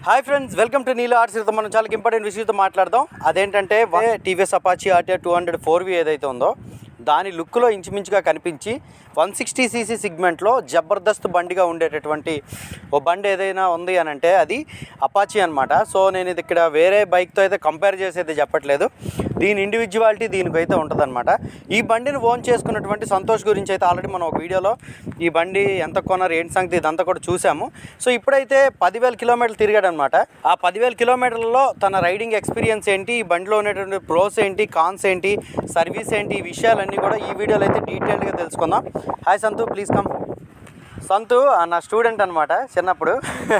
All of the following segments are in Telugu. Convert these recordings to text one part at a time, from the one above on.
హాయ్ ఫ్రెండ్స్ వెల్కమ్ టు నీలో ఆర్ట్స్ ఈరోజు మనం చాలా ఇంపార్టెంట్ విషయంతో మాట్లాడదాం అదేంటంటే TVS Apache RTR two hundred four V ఏదైతే ఉందో దాని లుక్లో ఇంచుమించుగా కనిపించి వన్ సిక్స్టీ సీసీ సిగ్మెంట్లో జబర్దస్త్ బండిగా ఉండేటటువంటి ఓ బండి ఏదైనా ఉంది అని అంటే అది అపాచీ అనమాట సో నేను ఇది ఇక్కడ వేరే బైక్తో అయితే కంపేర్ చేసేది చెప్పట్లేదు దీని ఇండివిజువాలిటీ దీనికైతే ఉంటుందన్నమాట ఈ బండిని ఓన్ చేసుకున్నటువంటి సంతోష్ గురించి అయితే ఆల్రెడీ మనం ఒక వీడియోలో ఈ బండి ఎంత కొన్నారు ఏంటి సంగతి ఇదంతా కూడా చూసాము సో ఇప్పుడైతే పదివేల కిలోమీటర్లు తిరిగాడు అనమాట ఆ పదివేల కిలోమీటర్లలో తన రైడింగ్ ఎక్స్పీరియన్స్ ఏంటి ఈ బండిలో ఉన్నటువంటి ప్రోస్ ఏంటి కాన్స్ ఏంటి సర్వీస్ ఏంటి ఈ విషయాలన్నీ కూడా ఈ వీడియోలో అయితే డీటెయిల్డ్గా తెలుసుకుందాం హాయ్ సంతు ప్లీజ్ కమ్ సంతు ఆ నా స్టూడెంట్ అనమాట చిన్నప్పుడు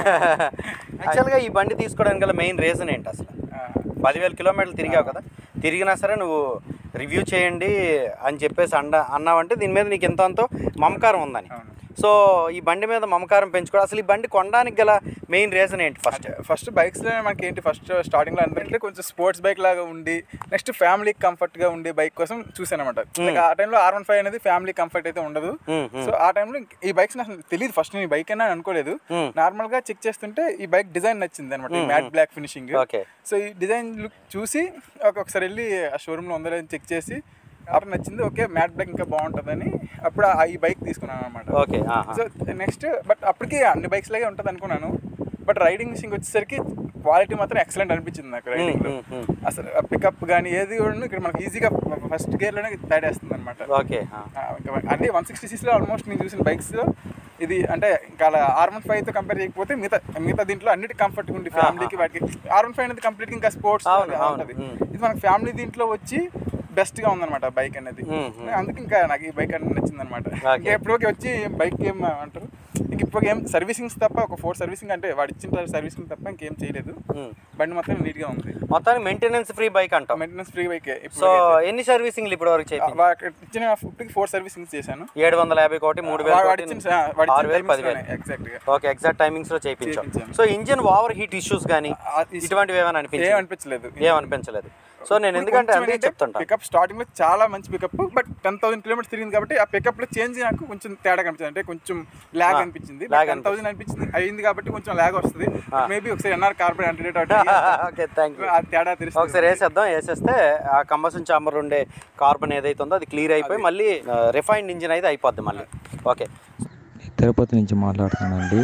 యాక్చువల్గా ఈ బండి తీసుకోవడానికి గల మెయిన్ రీజన్ ఏంటి అసలు పదివేల కిలోమీటర్లు తిరిగావు కదా తిరిగినా సరే నువ్వు రివ్యూ చేయండి అని చెప్పేసి అండ అన్నావంటే దీని మీద నీకు ఎంత అంతో మమకారం ఉందని అవును. సో ఈ బండి మీద మమకారం పెంచుకోవడం అసలు ఈ బండి కొనడానికి గల మెయిన్ రీజన్ ఏంటి ఫస్ట్ ఫస్ట్ బైక్స్ లో మనకి ఏంటి ఫస్ట్ స్టార్టింగ్ లో అంటే కొంచెం స్పోర్ట్స్ బైక్ లాగా ఉండి నెక్స్ట్ ఫ్యామిలీ కంఫర్ట్ గా ఉండే బైక్ కోసం చూసాను అనమాట ఆ టైంలో ఆర్ వన్ ఫైవ్ అనేది ఫ్యామిలీ కంఫర్ట్ అయితే ఉండదు మ్మ్, మ్మ్. సో ఆ టైంలో ఈ బైక్స్ నాకు తెలియదు ఫస్ట్ నేను ఈ బైక్ అయినా అనుకోలేదు మ్మ్. నార్మల్ గా చెక్ చేస్తుంటే ఈ బైక్ డిజైన్ నచ్చింది అనమాట matte black finishing okay so ఈ డిజైన్ లుక్ చూసి ఒక- ఒకసారి వెళ్ళి ఆ షోరూమ్ లో ఉందో లేదో చెక్ చేసి అప్పుడు నచ్చింది ఓకే మ్యాట్ బ్లాక్ ఇంకా బాగుంటుందని అప్పుడు ఆ- ఈ బైక్ తీసుకున్నాను అనమాట ఓకే ఆహా. సో నెక్స్ట్ బట్ అప్పటికి అన్ని బైక్స్ లాగే ఉంటుంది అనుకున్నాను బట్ రైడింగ్ మిషన్కి వచ్చేసరికి క్వాలిటీ మాత్రం ఎక్సలెంట్ అనిపించింది నాకు రైడింగ్ లో మ్మ్, మ్మ్. అసలు పికప్ కానీ ఏది కూడా ఇక్కడ మనకి ఈజీగా ఫస్ట్ గేర్లోనే తేడేస్తుంది అనమాట ఓకే ఆ. అంటే వన్ సిక్స్టీ సీసీలో ఆల్మోస్ట్ నేను చూసిన బైక్స్ ఇది అంటే ఇంకా ఆర్ వన్ ఫైవ్ తో కంపేర్ చేయకపోతే మిగతా మిగతా దీంట్లో అన్నిటి కంఫర్ట్ ఉంది ఫ్యామిలీకి వాటికి ఆర్ వన్ ఫైవ్ అనేది కంప్లీట్ ఇంకా స్పోర్ట్స్ అవును, అవును. ఉంటుంది మ్మ్. ఇది మనకి ఫ్యామిలీ దీంట్లో వచ్చి బెస్ట్ గా ఉందన్నమాట బైక్ అనేది మ్మ్, మ్మ్. అందుకే ఇంకా నాకు ఈ బైక్ అనేది నచ్చింది అనమాట Okay. ఇంకా ఎప్పుడోకి వచ్చి బైక్ ఏం అంటారు ఇంక ఇప్పుడు ఏం సర్వీసింగ్స్ తప్ప ఒక ఫోర్ సర్వీసింగ్ అంటే వాడు ఇచ్చిన సర్వీసింగ్ తప్ప ఇంకేం చేయలేదు మ్మ్. బండి మొత్తం నీట్ గా ఉంది మొత్తానికి మెయింటెనెన్స్ ఫ్రీ బైక్ అంటాం మెయింటెనెన్స్ ఫ్రీ బైక్ సో ఎన్ని సర్వీసింగ్లు ఇప్పటి వరకు చేయించి ఇచ్చిన ఇప్పటికి ఫోర్ సర్వీసింగ్స్ చేశాను ఏడు వందల యాభై కోటి మూడు వేల వాడు కోటి, ఇచ్చిన వాడు ఆరు వేలు పదివేలు ఎగ్జాక్ట్ గా ఓకే ఎగ్జాక్ట్ టైమింగ్స్ లో చేయించాం చేయించాను. So engine overheat issues కానీ ఆ ఇస్- ఇటువంటివి ఏమైనా ఏం అనిపించాయి అనిపించలేదు ఏం అనిపించలేదు సో నేను ఎందుకంటే అదే చెప్తుంటా పికప్ స్టార్టింగ్ లో చాలా మంచి pickup but ten thousand kilometres తిరిగింది కాబట్టి ఆ పికప్ లో చేంజ్ నాకు కొంచెం తేడా కనిపించింది అంటే కొంచెం ల్యాగ్ ఆ, అనిపించింది lag టెన్ థౌసండ్ అనిపించింది అయింది కాబట్టి కొంచెం ల్యాగ్ వస్తుంది మేబీ ఒకసారి NR carbon hundred okay thank you ఆ తేడా తెలుస్తుంది ఒకసారి వేసేద్దాం వేసేస్తే ఆ కంబసన్ చాంబర్ ఉండే కార్బన్ ఏదైతే ఉందో అది క్లియర్ అయిపోయి మళ్ళీ రిఫైన్డ్ ఇంజిన్ అయితే అయిపోద్ది మళ్ళీ ఓకే తిరుపతి నుంచి మాట్లాడుతున్నానండి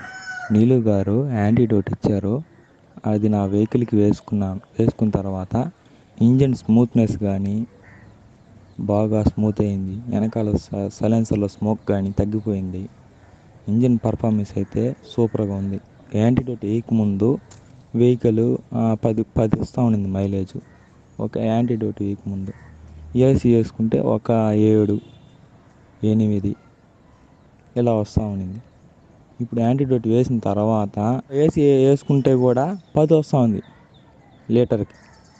నీలు గారు యాంటీడోట్ ఇచ్చారు అది నా వెహికల్కి వేసుకున్నాను వేసుకున్న తర్వాత ఇంజిన్ స్మూత్నెస్ కానీ బాగా స్మూత్ అయింది వెనకాల స- సైలెన్సర్లో స్మోక్ కానీ తగ్గిపోయింది ఇంజిన్ పర్ఫార్మెన్స్ అయితే సూపర్గా ఉంది యాంటీడోట్ వేయకముందు వెహికల్ పది పది వస్తూ ఉండింది మైలేజ్ ఒక యాంటీడోట్ వేయకముందు ఏసీ వేసుకుంటే ఒక ఏడు ఎనిమిది ఇలా వస్తూ ఉండింది ఇప్పుడు యాంటీడోట్ వేసిన తర్వాత ఏసీ వేసుకుంటే కూడా పది వస్తూ ఉంది లీటర్కి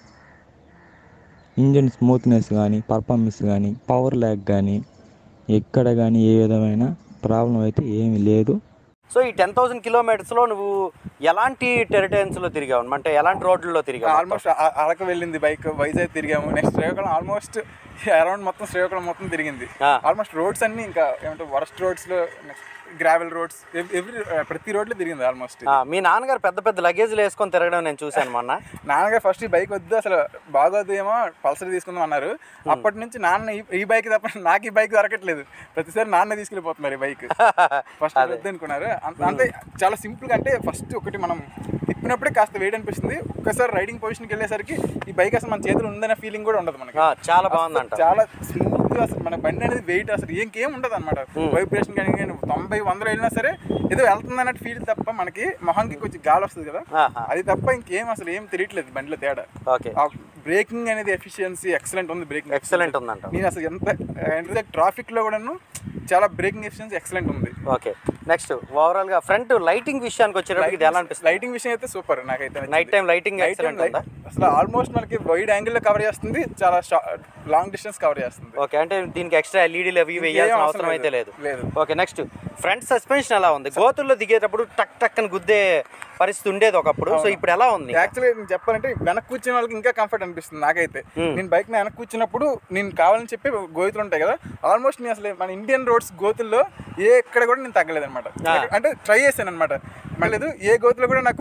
ఇంజిన్ స్మూత్నెస్ కానీ పర్ఫార్మెన్స్ కానీ పవర్ ల్యాగ్ కానీ ఎక్కడ కానీ ఏ విధమైన ప్రాబ్లం అయితే ఏమీ లేదు సో ఈ టెన్ థౌసండ్ కిలోమీటర్స్లో నువ్వు ఎలాంటి టెరిటరీస్లో తిరిగావు అంటే ఎలాంటి రోడ్లలో తిరిగావు ఆల్మోస్ట్ అరకు వెళ్ళింది బైక్ వైజాగ్ తిరిగాము నెక్స్ట్ శ్రీకాకుళం ఆల్మోస్ట్ అరౌండ్ మొత్తం శ్రీకాకుళం మొత్తం తిరిగింది ఆ. ఆల్మోస్ట్ రోడ్స్ అన్ని ఇంకా ఏమంటారు వరస్ట్ రోడ్స్ లో గ్రావెల్ రోడ్స్ ఎవ్రీ ప్రతి రోడ్ లో తిరిగింది ఆల్మోస్ట్ ఆ, మీ నాన్నగారు పెద్ద పెద్ద లగేజ్లు వేసుకొని తిరగడం నేను చూశాను మొన్న నాన్నగారు ఫస్ట్ ఈ బైక్ వద్దు అసలు బాగోదు ఏమో పల్సర్ తీసుకుందాం అన్నారు అప్పటి నుంచి నాన్న ఈ- ఈ బైక్ తప్ప నాకు ఈ బైక్ దొరకట్లేదు ప్రతిసారి నాన్న తీసుకెళ్ళిపోతున్నారు ఈ బైక్ ఫస్ట్ వద్దు అనుకున్నారు అంత- అంతే చాలా సింపుల్ గా అంటే ఫస్ట్ ఒకటి మనం తిప్పినప్పుడే కాస్త వేడి అనిపిస్తుంది ఒక్కసారి రైడింగ్ పొజిషన్కి వెళ్ళేసరికి ఈ బైక్ అసలు మన చేతిలో ఉందనే ఫీలింగ్ కూడా ఉండదు మనకి ఆ, చాలా బాగుందంట చాలా స్మూత్ గా అసలు మన బండి అనేది వెయిట్ అసలు ఇంకేం ఉండదు అనమాట వైబ్రేషన్ కానీ కానీ తొంభై వందలు వెళ్ళినా సరే ఏదో వెళ్తుంది అన్నట్టు ఫీల్ తప్ప మనకి మొహంకి కొంచెం గాలి వస్తుంది కదా ఆహా. అది తప్ప ఇంకేం అసలు ఏం తెలియట్లేదు బండిలో తేడా ఓకే ఆ బ్రేకింగ్ అనేది ఎఫిషియన్సీ ఎక్సలెంట్ ఉంది బ్రేకింగ్ ఎక్సలెంట్ ఉందంట నేను అసలు ఎంత ట్రాఫిక్ లో కూడాను చాలా బ్రేకింగ్ ఎఫిషియన్సీ ఎక్సలెంట్ ఉంది ఓకే నెక్స్ట్ ఓవరాల్ గా ఫ్రంట్ లైటింగ్ విషయానికి వచ్చేటప్పుడు ఇది ఎలా అనిపిస్తుంది లైటింగ్ విషయం అయితే సూపర్ నాకైతే night time lighting night excellent ఉందా అసలు ఆల్మోస్ట్ మనకి వైడ్ యాంగిల్ లో కవర్ చేస్తుంది చాలా లాంగ్ డిస్టెన్స్ కవర్ చేస్తుంది ఓకే అంటే దీనికి ఎక్స్ట్రా ఎల్ఈడీలు అవి వేయాల్సిన అవసరం అవసరం అయితే లేదు లేదు. ఓకే నెక్స్ట్ ఫ్రంట్ సస్పెన్షన్ ఎలా ఉంది గోతుల్లో దిగేటప్పుడు టక్ టక్ అని గుద్దే పరిస్థితి ఉండేది ఒకప్పుడు సో ఇప్పుడు ఎలా ఉంది యాక్చువల్లీ నేను చెప్పాలంటే వెనక కూర్చునే వాళ్ళకి ఇంకా కంఫర్ట్ అనిపిస్తుంది నాకైతే నేను బైక్ వెనక కూర్చున్నప్పుడు నేను కావాలని చెప్పి గోతులు ఉంటాయి కదా ఆల్మోస్ట్ నేను అసలు మన ఇండియన్ రోడ్స్ గోతుల్లో ఏ ఎక్కడ కూడా నేను తగ్గలేదు అనమాట అంటే ట్రై చేశాను అనమాట మళ్ళీ ఏ గోతులో కూడా నాకు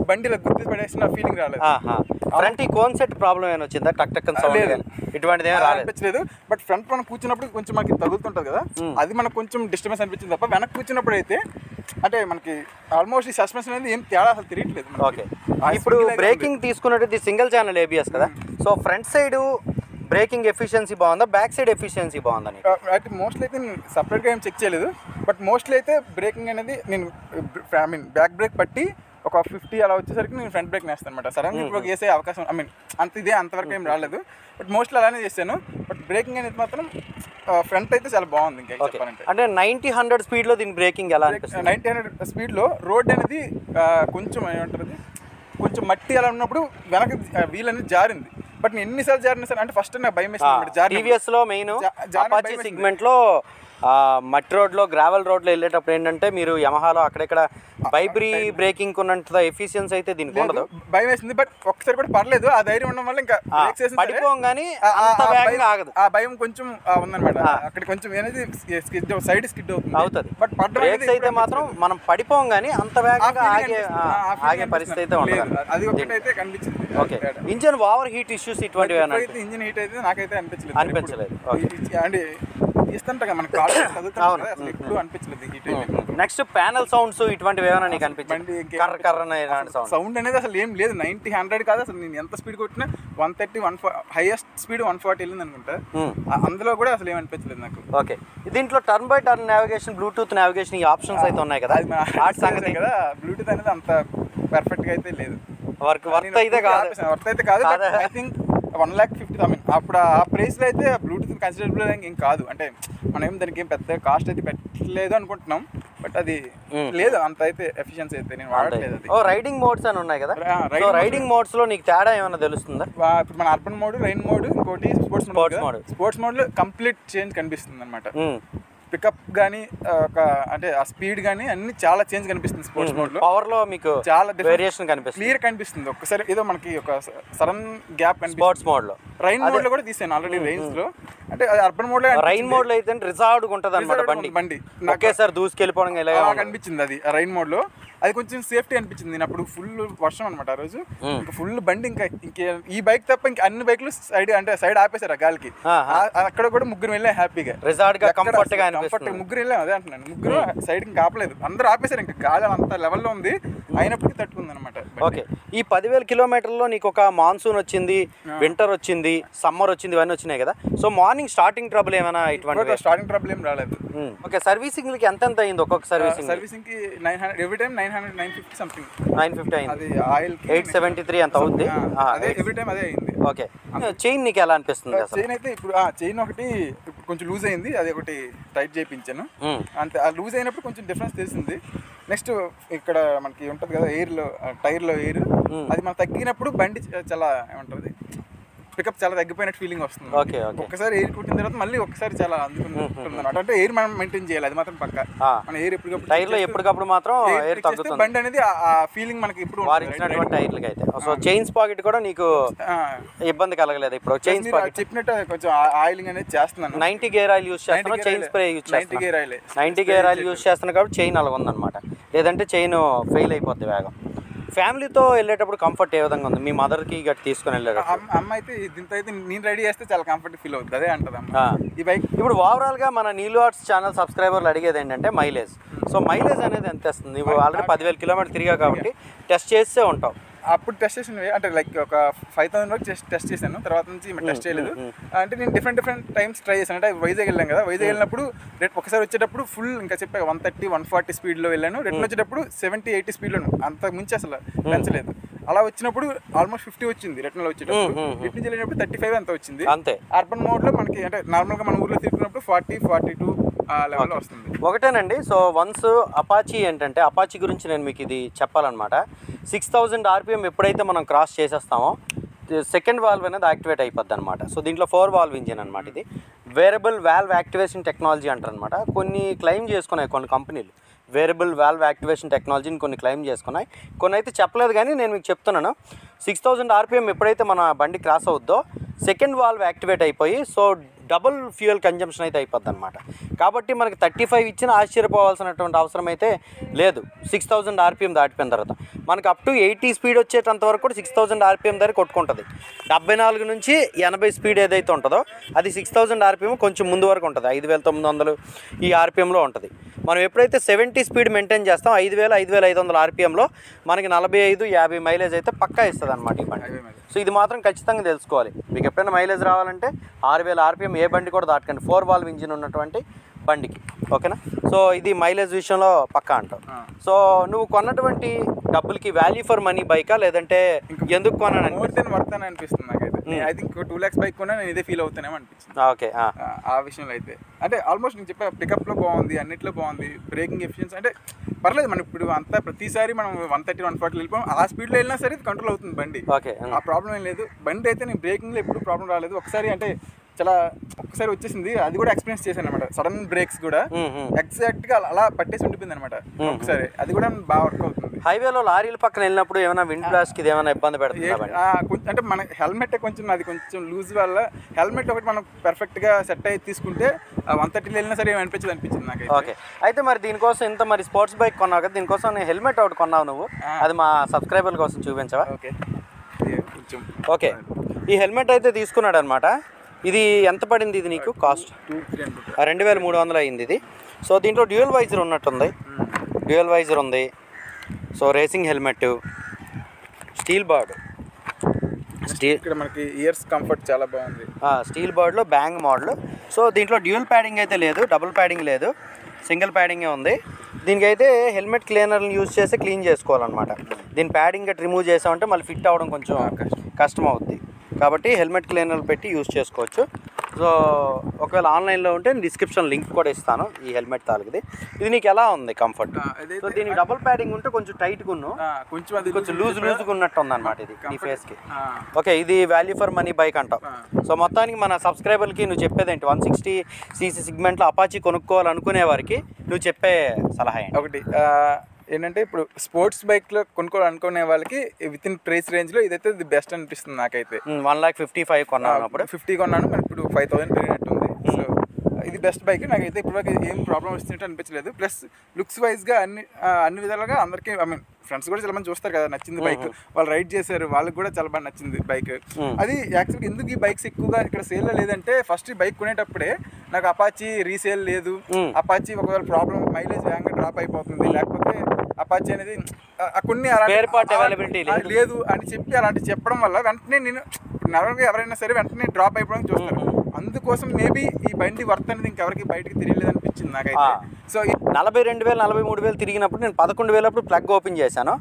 బండి ఇలా గుర్తు పడేసిన ఫీలింగ్ రాలేదు ఫ్రంట్ ఈ కోన్ సెట్ ప్రాబ్లం ఏమైనా వచ్చిందా టక్ టక్ సౌండ్ లేదు. కానీ ఇటువంటిది ఏమీ రాలేదు అనిపించలేదు బట్ ఫ్రంట్ మనం కూర్చున్నప్పుడు కొంచెం మనకి తగులుతుంటది కదా అది మనకు కొంచెం డిస్టర్బెన్స్ అనిపించింది తప్ప వెనక్కి కూర్చున్నప్పుడు అయితే అంటే మనకి ఆల్మోస్ట్ ఈ సస్పెన్షన్ అనేది ఏం తేడా అసలు తెలియట్లేదు మనకి. ఓకే ఆ ఇప్పుడు speed లాగే బ్రేకింగ్ తీసుకున్నట్టు సింగిల్ ఛానల్ ఏబిఎస్ కదా so front side braking efficiency బాగుందా బ్యాక్ సైడ్ ఎఫిషియన్సీ బాగుందా నీకు? ఉంది. ఆ, అయితే మోస్ట్లీ అయితే నేను సపరేట్గా ఏం చెక్ చేయలేదు బట్ మోస్ట్లీ అయితే బ్రేకింగ్ అనేది నేను ఐ మీన్ బ్యాక్ బ్రేక్ పట్టి ఒక ఫిఫ్టీ అలా వచ్చేసరికి నేను ఫ్రంట్ బ్రేక్ వేస్తాను అనమాట సడన్ ఇప్పుడు వేసే అవకాశం ఐ మీన్ అంత ఇదే అంతవరకు ఏం రాలేదు బట్ మోస్ట్లీ అలానే చేశాను బట్ బ్రేకింగ్ అనేది మాత్రం ఫ్రంట్ అయితే చాలా బాగుంది ఇంకా ఓకే చెప్పాలంటే అంటే నైంటీ హండ్రెడ్ స్పీడ్లో దీని బ్రేకింగ్ ఎలా అనిపిస్తుంది నైన్టీ హండ్రెడ్ స్పీడ్లో రోడ్ అనేది ఆ, కొంచెం ఏమంటారు కొంచెం మట్టి అలా ఉన్నప్పుడు వెనక వీల్ అనేది జారింది బట్ నేను ఎన్నిసార్లు జారిన సార్ అంటే ఫస్ట్ నాకు భయం వేసింది జారిన టీవీఎస్ లో మెయిన్ జా- జారిన అపాచీ భయం వేసింది. సెగ్మెంట్ లో ఆ, మట్టి రోడ్లో గ్రావెల్ రోడ్లో వెళ్ళేటప్పుడు ఏంటంటే మీరు యమహాలో అక్కడెక్కడ బైబ్రీ బ్రేకింగ్ ఉన్నంత ఎఫిషియన్సీ అయితే దీనికి ఉండదు భయం వేసింది బట్ ఒక్కసారి కూడా పర్లేదు ఆ ధైర్యం ఉండడం వల్ల ఇంకా ఆ, brakes వేసిన సరే, పడిపోగానే ఆ- ఆ- అంత ఆ వేగంగా భయం- ఆగదు ఆ భయం కొంచెం ఆ, ఉందన్నమాట అక్కడ కొంచెం అనేది స్కిడ్ సైడ్ స్కిడ్ అవుతుంది అవుతుంది బట్ పడ్డం అనేది బ్రేక్స్ అయితే ఎప్పుడు మాత్రం మనం పడిపోగానే అంత ఆ వేగంగా feeling ఆగే అనిపిస్తుంది. ఆ, ఆ feeling ఆగే పరిస్థితి అయితే అనిపిస్తుంది. ఉండదు లేదు, అది ఒకటి అయితే కనిపించింది okay engine overheat issues ఇటువంటివి ఏమైనా ఎప్పుడైతే ఇంజిన్ హీట్ అయితే నాకైతే అనిపించలేదు అనిపించలేదు. ఎప్పుడు. ఈ- అంటే తీస్తుంటా కదా మన కాళ్ళు చదువుతాం అవును. కదా అసలు ఎప్పుడు అనిపించలేదు హీట్ అయితే నెక్స్ట్ ప్యానల్ సౌండ్స్ ఇటువంటివి ఏమైనా నీకు బండి అనిపించింది ఇంకేం కర్ర కర్ర ఇలాంటి సౌండ్ సౌండ్ అనేది అసలు ఏం లేదు నైన్టీ హండ్రెడ్ కాదు అసలు నేను ఎంత స్పీడ్ కొట్టినా one thirty one highest speed one forty వెళ్ళింది అనుకుంటా ఆ- అందులో కూడా అసలు ఏం అనిపించలేదు నాకు ఓకే దీంట్లో turn by turn navigation bluetooth navigation ఈ ఆప్షన్స్ అయితే ఉన్నాయి కదా అది మన వాటి సంగతి కదా బ్లూటూత్ అనేది అంత పర్ఫెక్ట్ గా అయితే లేదు వర్క్ వర్త్ అయితే కాదు వర్త్ అయితే కాదు కాదా? I think one lakh fifty I mean అప్పుడు ఆ ప్రైస్ లో అయితే బ్లూటూత్ కన్సిడరబుల్ ఏం కాదు అంటే మనం ఏం దానికి ఏం పెద్ద కాస్ట్ అయితే పెట్టలేదు అనుకుంటున్నాం బట్ అది లేదు అంత అయితే ఎఫిషియన్సీ అయితే నేను వాడట్లేదు అది ఓ రైడింగ్ మోడ్స్ అని ఉన్నాయి కదా ఆ, సో riding రైడింగ్ మోడ్స్ లో నీకు తేడా ఏమైనా తెలుస్తుందా వా- ఇప్పుడు మన అర్బన్ మోడ్ రైన్ మోడ్ ఇంకోటి sports Sports mode mode. Sports mode లో కంప్లీట్ చేంజ్ కనిపిస్తుంది అనమాట మ్మ్. పికప్ కానీ ఒక అంటే ఆ స్పీడ్ కానీ అన్ని చాలా చేంజ్ కనిపిస్తుంది స్పోర్ట్స్ మోడ్ లో పవర్ లో మీకు చాలా వేరియేషన్ కనిపిస్తుంది క్లియర్ కనిపిస్తుంది ఒక్కసారి ఏదో మనకి ఒక సడన్ గ్యాప్ కనిపిస్తుంది స్పోర్ట్స్ మోడ్ లో రైన్ మోడ్ లో కూడా తీసాను ఆల్రెడీ రైన్స్ లో అంటే అది అర్బన్ మోడ్ లో రైన్ మోడ్ లో అయితే రిజార్డ్ ఉంటది అనమాట Reserved బండి ఉంది బండి. నాకు- ఒకేసారి దూసుకెళ్ళిపోవడం ఇలా అలా కనిపించింది అది రైన్ మోడ్ లో అది కొంచెం సేఫ్టీ అనిపించింది నేను అప్పుడు ఫుల్ వర్షం అనమాట ఆ రోజు ఇంకా ఫుల్ బండి ఇంకా ఇంకే ఈ బైక్ తప్ప ఇంకా అన్ని బైక్లు సైడ్ అంటే సైడ్ ఆపేశారు ఆ గాలికి ఆహా. ఆ- అక్కడ కూడా ముగ్గురు వెళ్ళాం హ్యాపీగా రిజార్డ్ గా ఎక్కడ కంఫర్ట్ గా అసలు comfort అనిపిస్తుంది ముగ్గురు వెళ్ళాం అదే అంటున్నాను ముగ్గురు సైడ్ ఇంకా ఆపలేదు అందరూ ఆపేశారు ఇంకా గాలి అంత లెవెల్లో ఉంది అయినప్పటికీ తట్టుకుంది అనమాట ఓకే ఈ పదివేల కిలోమీటర్లో నీకు ఒక మాన్సూన్ వచ్చింది వింటర్ వచ్చింది సమ్మర్ వచ్చింది ఇవన్నీ వచ్చినాయి కదా సో మార్నింగ్ స్టార్టింగ్ ట్రబుల్ ఏమైనా ఇటువంటి స్టార్టింగ్ ట్రబుల్ ఏం రాలేదు ఓకే సర్వీసింగ్ కి ఎంత ఎంత అయింది ఒక్కొక్క సర్వీసింగ్ సర్వీసింగ్ కి nine hundred every time nine hundred nine fifty something nine fifty అయింది అది ఆయిల్ ఎయిట్ సెవెంటీ త్రీ అంత అవుద్ది అదే ఎవ్రీ టైం అదే అయింది ఓకే చైన్ నీకు ఎలా అనిపిస్తుంది అసలు చైన్ అయితే ఇప్పుడు చైన్ ఒకటి ఇప్పుడు కొంచెం లూజ్ అయింది అది ఒకటి టైట్ చేయించాను మ్మ్. అంతే ఆ లూజ్ అయినప్పుడు కొంచెం డిఫరెన్స్ తెలిసింది నెక్స్ట్ ఇక్కడ మనకి ఉంటుంది కదా ఎయిర్లో టైర్లో ఎయిర్ అది మనం తగ్గినప్పుడు బండి చ- చాలా ఏమంటుంది పికప్ చాలా తగ్గిపోయినట్టు ఫీలింగ్ వస్తుంది ఓకే ఓకే ఒక్కసారి ఎయిర్ కుట్టిన తర్వాత మళ్ళీ ఒక్కసారి చాలా అందుకుంటుంది అనమాట అంటే ఎయిర్ మనం మెయింటైన్ చేయాలి అది మాత్రం పక్క ఆ. మన ఎయిర్ ఎప్పటికప్పుడు టైర్లో ఎప్పటికప్పుడు మాత్రం air ఎయిర్ check చేస్తే తగ్గుతుంది బండి అనేది ఆ- ఆ ఫీలింగ్ మనకి ఇప్పుడు వారు ఇచ్చినటువంటి టైర్లకి అయితే సో చైన్స్ పాకెట్ కూడా నీకు ఇబ్బంది కలగలేదు ఇప్పుడు చైన్స్ పాకెట్ చెప్పినట్టు కొంచెం ఆయిలింగ్ అనేది చేస్తున్నాను నైన్టీ గేర్ ఆయిల్ యూస్ చేస్తున్నావు 90 chain gear spray oil. Use 90 చేస్తున్నావు gear oil. Ninety gear oil use చేస్తున్నావు కాబట్టి చైన్ అలా ఉందన్నమాట లేదంటే చైన్ ఫెయిల్ అయిపోద్ది వేగం ఫ్యామిలీతో వెళ్ళేటప్పుడు కంఫర్ట్ ఏ విధంగా ఉంది మీ మదర్కి గట్టి తీసుకుని వెళ్ళేటప్పుడు అమ్మ అమ్మ అయితే దీంతో అయితే నేను రెడీ చేస్తే చాలా కంఫర్ట్ ఫీల్ అవుతుంది అదే అంటది అమ్మ ఆ. ఈ బైక్ ఇప్పుడు ఓవరాల్గా మన నీలు ఆర్ట్స్ ఛానల్ సబ్స్క్రైబర్లు అడిగేది ఏంటంటే మైలేజ్ సో మైలేజ్ అనేది ఎంత వస్తుంది నువ్వు ఆల్రెడీ పదివేల కిలోమీటర్ తిరిగా కాబట్టి టెస్ట్ చేస్తే ఉంటావు అప్పుడు టెస్ట్ చేసిన అంటే లైక్ ఒక ఫైవ్ థౌసండ్ వరకు టెస్ట్ టెస్ట్ చేశాను తర్వాత నుంచి టెస్ట్ చేయలేదు అంటే నేను డిఫరెంట్ డిఫరెంట్ టైమ్స్ ట్రై చేశాను అంటే వైజాగ్ వెళ్ళాం కదా వైజాగ్ వెళ్ళినప్పుడు రేట్ ఒకసారి వచ్చేటప్పుడు ఫుల్ ఇంకా చెప్పా వన్ థర్టీ వన్ ఫార్టీ స్పీడ్లో వెళ్ళాను రిటర్న్ వచ్చేటప్పుడు సెవెంటీ ఎయిటీ స్పీడ్లో అంత మించి అసలు పెంచలేదు అలా వచ్చినప్పుడు ఆల్మోస్ట్ ఫిఫ్టీ వచ్చింది రిటర్న్లో వచ్చేటప్పుడు రిటర్న్ నుంచి వెళ్ళినప్పుడు థర్టీ ఫైవ్ అంత వచ్చింది అంతే అర్బన్ మోడ్లో మనకి అంటే నార్మల్గా మన ఊర్లో తిరుగుతున్నప్పుడు ఫార్టీ ఫార్టీ టూ ఆ లెవెల్లో వస్తుంది ఒకటేనండి సో వన్స్ అపాచీ ఏంటంటే అపాచీ గురించి నేను మీకు ఇది చెప్పాలన్నమాట సిక్స్ థౌజండ్ ఆర్పిఎం ఎప్పుడైతే మనం క్రాస్ చేసేస్తామో సెకండ్ వాల్వ్ అనేది యాక్టివేట్ అయిపోద్ది అనమాట సో దీంట్లో ఫోర్ వాల్వ్ ఇంజిన్ అనమాట ఇది వేరబుల్ వాల్వ్ యాక్టివేషన్ టెక్నాలజీ అంటారు అనమాట కొన్ని క్లెయిమ్ చేసుకున్నాయి కొన్ని కంపెనీలు వేరబుల్ వాల్వ్ యాక్టివేషన్ టెక్నాలజీని కొన్ని క్లెయిమ్ చేసుకున్నాయి కొన్ని అయితే చెప్పలేదు కానీ నేను మీకు చెప్తున్నాను సిక్స్ థౌజండ్ ఆర్పిఎం ఎప్పుడైతే మన బండి క్రాస్ అవుద్దో సెకండ్ వాల్వ్ యాక్టివేట్ అయిపోయి సో డబుల్ ఫ్యూయల్ కన్జంప్షన్ అయితే అయిపోద్ది అనమాట కాబట్టి మనకి థర్టీ ఫైవ్ ఇచ్చిన ఆశ్చర్యపోవాల్సినటువంటి అవసరం అయితే లేదు సిక్స్ థౌజండ్ ఆర్పిఎం దాటిపోయిన తర్వాత మనకి అప్ టు ఎయిటీ స్పీడ్ వచ్చేటంత వరకు కూడా సిక్స్ థౌజండ్ ఆర్పిఎం దగ్గర కొట్టుకుంటుంది డెబ్బై నాలుగు నుంచి ఎనభై స్పీడ్ ఏదైతే ఉంటుందో అది సిక్స్ థౌజండ్ ఆర్పిఎం కొంచెం ముందు వరకు ఉంటుంది ఐదు వేల తొమ్మిది వందలు ఈ ఆర్పిఎంలో ఉంటుంది మనం ఎప్పుడైతే సెవెంటీ స్పీడ్ మెయింటైన్ చేస్తాం ఐదు వేల ఐదు వేల ఐదు వందల ఆర్పిఎంలో మనకి నలభై ఐదు యాభై మైలేజ్ అయితే పక్కా ఇస్తుంది అనమాట ఈ బండి Highway mileage. సో ఇది మాత్రం ఖచ్చితంగా తెలుసుకోవాలి మీకు ఎప్పుడైనా మైలేజ్ రావాలంటే ఆరు వేల ఆర్పిఎం ఏ బండి కూడా దాటకండి ఫోర్ వాల్వ్ ఇంజిన్ ఉన్నటువంటి బండికి ఓకేనా సో ఇది మైలేజ్ విషయంలో పక్కా అంటావు ఆ. సో నువ్వు కొన్నటువంటి డబ్బులకి వాల్యూ ఫర్ మనీ బైకా లేదంటే ఎందుకు కొన్నాను మోర్ దెన్ వర్త్ అని అనిపిస్తుంది నాకైతే I think two lakhs bike కొన్నా నేను ఇదే ఫీల్ అవుతానేమో అనిపించింది ఓకే ఆ, ఆ విషయంలో అయితే అంటే ఆల్మోస్ట్ నేను చెప్పా పికప్లో బాగుంది అన్నిట్లో బాగుంది బ్రేకింగ్ ఎఫిషియన్స్ అంటే పర్లేదు మనం ఇప్పుడు అంతా ప్రతిసారి మనం వన్ థర్టీ వన్ ఫార్టీ వెళ్ళిపోయాం ఆ స్పీడ్లో వెళ్ళినా సరే కంట్రోల్ అవుతుంది బండి ఓకే ఆ ప్రాబ్లం ఏం లేదు బండి అయితే నేను బ్రేకింగ్లో ఎప్పుడు ప్రాబ్లం రాలేదు ఒకసారి అంటే చాలా ఒక్కసారి వచ్చేసింది అది కూడా ఎక్స్పీరియన్స్ చేశాను అనమాట సడన్ బ్రేక్స్ కూడా ఎగ్జాక్ట్ గా అలా పట్టేసి ఉండిపోయింది అనమాట ఒకసారి అది కూడా బాగా వర్క్ అవుతుంది హైవేలో లారీల పక్కన వెళ్ళినప్పుడు ఏమైనా విండ్ బ్లాస్ట్కి ఇది ఏమైనా ఇబ్బంది పెడుతుందా ఏ- బండి ఆ, కొంచెం అంటే మన హెల్మెట్ కొంచెం అది కొంచెం లూజ్ వల్ల హెల్మెట్ ఒకటి మనం perfect గా సెట్ అయ్యి తీసుకుంటే వన్ థర్టీలో వెళ్ళినా సరే ఏమి అనిపించదు అనిపించింది నాకు ఓకే అయితే మరి దీనికోసం ఇంత మరి స్పోర్ట్స్ బైక్ కొన్నావు కదా దీనికోసం నేను హెల్మెట్ ఒకటి కొన్నావు నువ్వు ఆ. అది మా సబ్స్క్రైబర్ల కోసం చూపించవా ఓకే కొంచెం ఓకే ఈ హెల్మెట్ అయితే తీసుకున్నాడు అనమాట ఇది ఎంత పడింది ఇది నీకు కాస్ట్ టూ త్రీ అనుకుంటా రెండు వేల మూడు వందలు అయింది ఇది సో దీంట్లో డ్యూయల్ వైజర్ ఉన్నట్టుంది డ్యూయల్ వైజర్ ఉంది so racing helmet Steelbird steel ఇక్కడ మనకి ఇయర్స్ కంఫర్ట్ చాలా బాగుంది స్టీల్ బర్డ్లో బ్యాంగ్ మోడల్ సో దీంట్లో డ్యూయల్ ప్యాడింగ్ అయితే లేదు డబుల్ ప్యాడింగ్ లేదు సింగిల్ ప్యాడింగే ఉంది దీనికైతే హెల్మెట్ క్లీనర్ని యూజ్ చేసి క్లీన్ చేసుకోవాలన్నమాట దీని ప్యాడింగ్ గట్టి రిమూవ్ చేసామంటే మళ్ళీ ఫిట్ అవ్వడం కొంచెం కష్టం. కష్టం అవుద్ది కాబట్టి హెల్మెట్ క్లీనర్ పెట్టి యూజ్ చేసుకోవచ్చు సో ఒకవేళ ఆన్లైన్లో ఉంటే నేను డిస్క్రిప్షన్ లింక్ కూడా ఇస్తాను ఈ హెల్మెట్ తాలూకుది ఇది నీకు ఎలా ఉంది కంఫర్ట్ ఆ, ఇదైతే- సో దీనికి డబుల్ ప్యాడింగ్ ఉంటే కొంచెం టైట్గా ఉన్నావు ఆ, కొంచెం అది కొంచెం లూజ్ లూజ్గా ఉన్నట్టు ఉంది అనమాట ఇది నీ Comfort- ఫేస్కి ఆ, ఓకే ఇది వాల్యూ ఫర్ మనీ బైక్ అంటావు ఆ. సో మొత్తానికి మన సబ్స్క్రైబర్కి నువ్వు చెప్పేది ఏంటి వన్ సిక్స్టీ సీసీ సిగ్మెంట్లో అపాచీ కొనుక్కోవాలనుకునే వారికి నువ్వు చెప్పే సలహా ఏంటి ఒకటి ఆ, ఏంటంటే ఇప్పుడు స్పోర్ట్స్ బైక్ లో కొనుక్కోవాలనుకునే వాళ్ళకి విత్ ఇన్ ప్రైస్ రేంజ్ లో ఇదైతే ది బెస్ట్ అనిపిస్తుంది నాకైతే వన్ లాక్ ఫిఫ్టీ ఫైవ్ కొన్నాను అప్పుడు ఫిఫ్టీ కొన్నాను మరి ఇప్పుడు ఫైవ్ థౌసండ్ పెరిగినట్టుంది సో ఇది బెస్ట్ బైక్ నాకైతే ఇప్పుడు ఏం ప్రాబ్లం వస్తున్నట్టు అనిపించలేదు ప్లస్ లుక్స్ వైజ్ గా అన్ని ఆ, అన్ని విధాలుగా అందరికీ ఐ మీన్ ఫ్రెండ్స్ కూడా చాలా మంది చూస్తారు కదా నచ్చింది బైక్ వాళ్ళు రైడ్ చేశారు వాళ్ళకి కూడా చాలా బాగా నచ్చింది బైక్ అది యాక్చువల్గా ఎందుకు ఈ బైక్స్ ఎక్కువగా ఇక్కడ సేల్ లేదంటే ఫస్ట్ ఈ బైక్ కొనేటప్పుడే నాకు అపాచీ రీసేల్ లేదు అపాచీ ఒకవేళ ప్రాబ్లం మైలేజ్ వేగంగా డ్రాప్ అయిపోతుంది లేకపోతే అపాచీ అనేది ఆ, ఆ కొన్ని అలాంటి- Spare part ఆ- availability ఆ- లేదు అని చెప్పి అలాంటి చెప్పడం వల్ల వెంటనే నేను నార్మల్గా ఎవరైనా సరే వెంటనే డ్రాప్ అయిపోవడం చూస్తారు అందుకోసం మేబీ ఈ బండి వర్త్ అనేది ఇంకెవరికి బయటకి తెలియలేదు అనిపించింది నాకైతే ఆ. సో నలభై రెండు వేలు నలభై మూడు వేలు తిరిగినప్పుడు నేను పదకొండు వేలప్పుడు ప్లగ్ ఓపెన్ చేశాను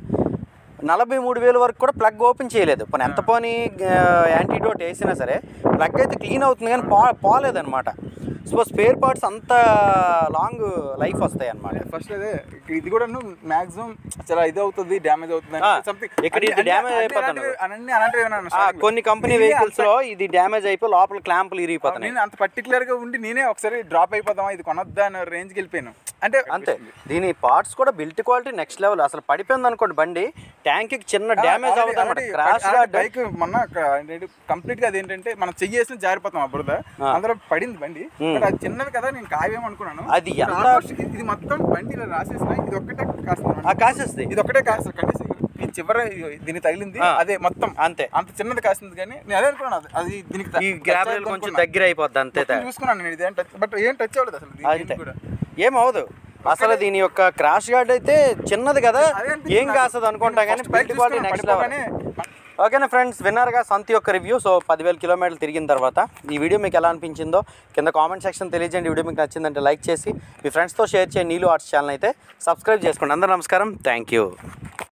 నలభై మూడు వేల వరకు కూడా ప్లగ్ ఓపెన్ చేయలేదు పోనీ ఎంత పోనీ యాంటీడోట్ వేసినా సరే ప్లగ్ అయితే క్లీన్ అవుతుంది కానీ పో పోలేదన్నమాట సో స్పేర్ పార్ట్స్ అంత లాంగ్ లైఫ్ వస్తాయి అన్నమాట ఫస్ట్ అదే ఇది కూడా మాక్సిమం చాలా ఇది అవుతుంది డ్యామేజ్ అవుతుంది ఆ, సంథింగ్ ఇక్కడ ఇది damage అయిపోతుంది. అన్ని అలాంటివి ఏమైనా ఆ, కొన్ని కంపెనీ వెహికల్స్ లో ఇది డ్యామేజ్ అయిపోయి లోపల క్లాంపులు ఇరిగిపోతున్నాయి నేను అంత పర్టికులర్ గా ఉండి నేనే ఒకసారి డ్రాప్ అయిపోదామా ఇది కొనొద్దా అనే రేంజ్కి వెళ్ళిపోయాను అంటే అంతే దీని పార్ట్స్ కూడా బిల్ట్ క్వాలిటీ నెక్స్ట్ లెవెల్ అసలు పడిపోయింది అనుకోండి బండి ట్యాంక్ కి చిన్న డ్యామేజ్ అవుతుంది అనమాట క్రాష్ బైక్ మొన్న కంప్లీట్ గా అదేంటంటే మనం చెయ్యేసిన జారిపోతాం ఆ బురద అందులో పడింది బండి బట్ అది చిన్నది కదా నేను కావేమో అనుకున్నాను అది But ఎంత- almost ఇది- ఇది మొత్తం బండి ఇలా రాసేసిన ఇది ఒక్కటే కాస్త ఆ కాసేస్తుంది ఇది ఒకటే కాస్త కనీసం ఈ చివర దీనికి తగిలింది ఆ. అదే మొత్తం అంతే అంత చిన్నది కాస్తుంది కానీ నేను అదే అనుకున్నాను అది- అది దీనికి ఈ గ్రాబెల్ కొంచెం దగ్గర అయిపోద్ది అంతే మొత్తం చూసుకున్నాను నేను ఇదేం టచ్ బట్ ఏం టచ్ అవ్వలేదు అసలు దీనికి అంతే కూడా ఏమవదు అసలు దీని యొక్క క్రాష్ గార్డ్ అయితే చిన్నది కదా అదే అనిపించింది ఏం నాకు. కాస్తుంది అనుకుంటా కానీ First bike బిల్ట్ క్వాలిటీ చూసుకున్నాను, నెక్స్ట్ లెవెల్ పడిపోగానే ఓకేనా ఫ్రెండ్స్ విన్నారుగా సంతి యొక్క రివ్యూ సో పదివేల కిలోమీటర్లు తిరిగిన తర్వాత ఈ వీడియో మీకు ఎలా అనిపించిందో కింద కామెంట్ సెక్షన్ తెలియజేయండి ఈ వీడియో మీకు నచ్చిందంటే లైక్ చేసి మీ ఫ్రెండ్స్తో షేర్ చేయండి నీళ్ళు ఆర్ట్స్ ఛానల్ అయితే సబ్స్క్రైబ్ చేసుకోండి అందరూ నమస్కారం థ్యాంక్ యూ